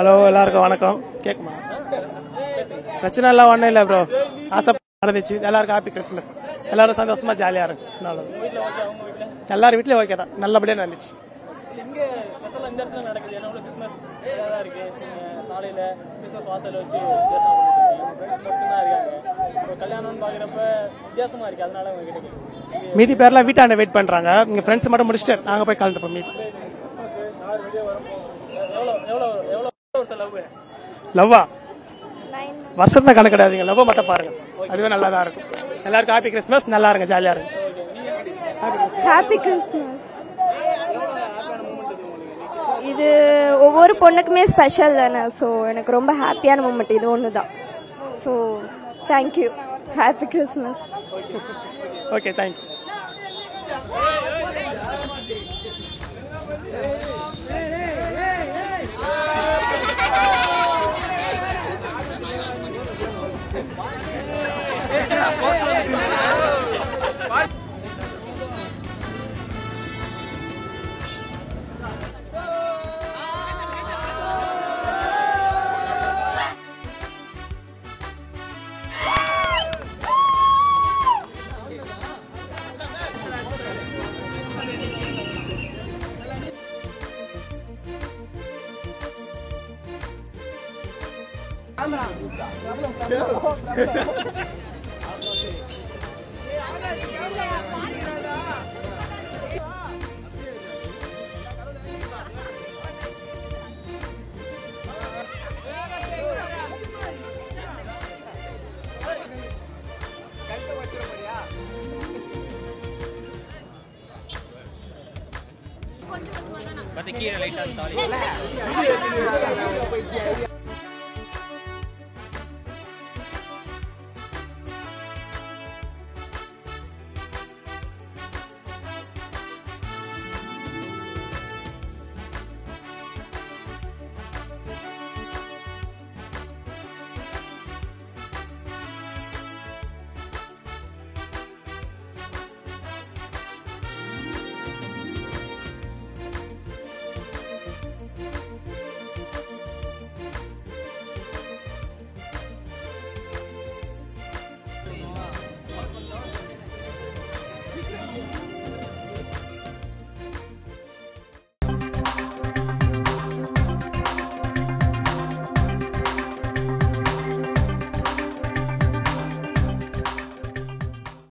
Hello எல்லாருக்கும் வணக்கம் கேட்குமா பிரச்சனை எல்லாம் ஒன்றும் இல்லை ப்ரோ ஆசை நடந்துச்சு எல்லாருக்கும் ஹாப்பி கிறிஸ்மஸ் எல்லாரும் சந்தோஷமா ஜாலியா இருக்கும் நல்லது எல்லாரும் வீட்லயும் ஓகே தான் நல்லபடியா நடந்துச்சு இங்க ஸ்பெஷலா இந்த இடத்துல நடக்குது ஏன்னா உள்ள கிறிஸ்மஸ் இதா இருக்கு நீங்க சாலையில கிறிஸ்மஸ் வாசல்ல வச்சு ஃப்ரெண்ட்ஸ் மட்டும்தான் இருக்காங்க இப்போ கல்யாணம்னு பாக்குறப்ப வித்தியாசமா இருக்கு அதனால உங்ககிட்ட கேக்குறேன். மீதி பேர்லாம் வீட்டாண்ட வெயிட் பண்றாங்க இங்க ஃப்ரெண்ட்ஸ் மட்டும் முடிச்சுட்டு நாங்க போய் கலந்துப்போம் மீதி எவ்வளவு எவ்வளவு எவ்வளவு வருஷம் லவ் லவ்வா வருஷத்துல கணக்கு கிடையாதுங்க லவ் மட்டும் பாருங்க அதுவே நல்லா தான் இருக்கும் எல்லாருக்கும் ஹாப்பி கிறிஸ்மஸ் நல்லா இருங்க ஜாலியா இருங்க ஹாப்பி கிறிஸ்மஸ் இது ஒவ்வொரு பொண்ணுக்குமே ஸ்பெஷல் தானே ஸோ எனக்கு ரொம்ப ஹாப்பியான மூமெண்ட் இது ஒன்று தான் so thank you happy Christmas okay thank you கீழே லைட்டா